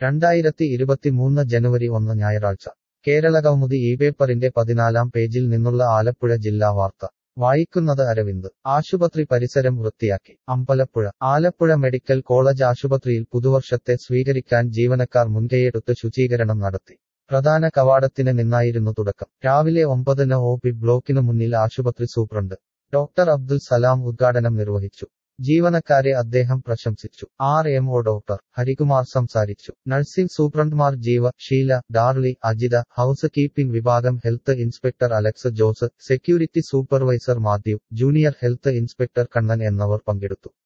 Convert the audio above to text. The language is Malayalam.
രണ്ടായിരത്തി ഇരുപത്തിമൂന്ന് ജനുവരി ഒന്ന് ഞായറാഴ്ച കേരളകൗമുദി ഈ പേപ്പറിന്റെ പതിനാലാം പേജിൽ നിന്നുള്ള ആലപ്പുഴ ജില്ലാ വാർത്ത വായിക്കുന്നത് അരവിന്ദ് ആശുപത്രി പരിസരം വൃത്തിയാക്കി അമ്പലപ്പുഴ ആലപ്പുഴ മെഡിക്കൽ കോളേജ് ആശുപത്രിയിൽ പുതുവർഷത്തെ സ്വീകരിക്കാൻ ജീവനക്കാർ മുൻകൈയെടുത്ത് ശുചീകരണം നടത്തി പ്രധാന കവാടത്തിന് നിന്നായിരുന്നു തുടക്കം രാവിലെ ഒമ്പതിന് ഒ പി ബ്ലോക്കിനു മുന്നിൽ ആശുപത്രി സൂപ്രണ്ട് ഡോക്ടർ അബ്ദുൽ സലാം ഉദ്ഘാടനം നിർവഹിച്ചു ജീവനക്കാരെ അദ്ദേഹം പ്രശംസിച്ചു R M O doctor Harikumar സംസാരിച്ചു നഴ്സിംഗ് സൂപ്രണ്ട്മാർ ജീവ ഷീല ഡാർലി അജിത ഹൌസ് കീപ്പിംഗ് വിഭാഗം health inspector Alex Jose security supervisor Mathew junior health inspector Kannan എന്നിവർ പങ്കെടുത്തു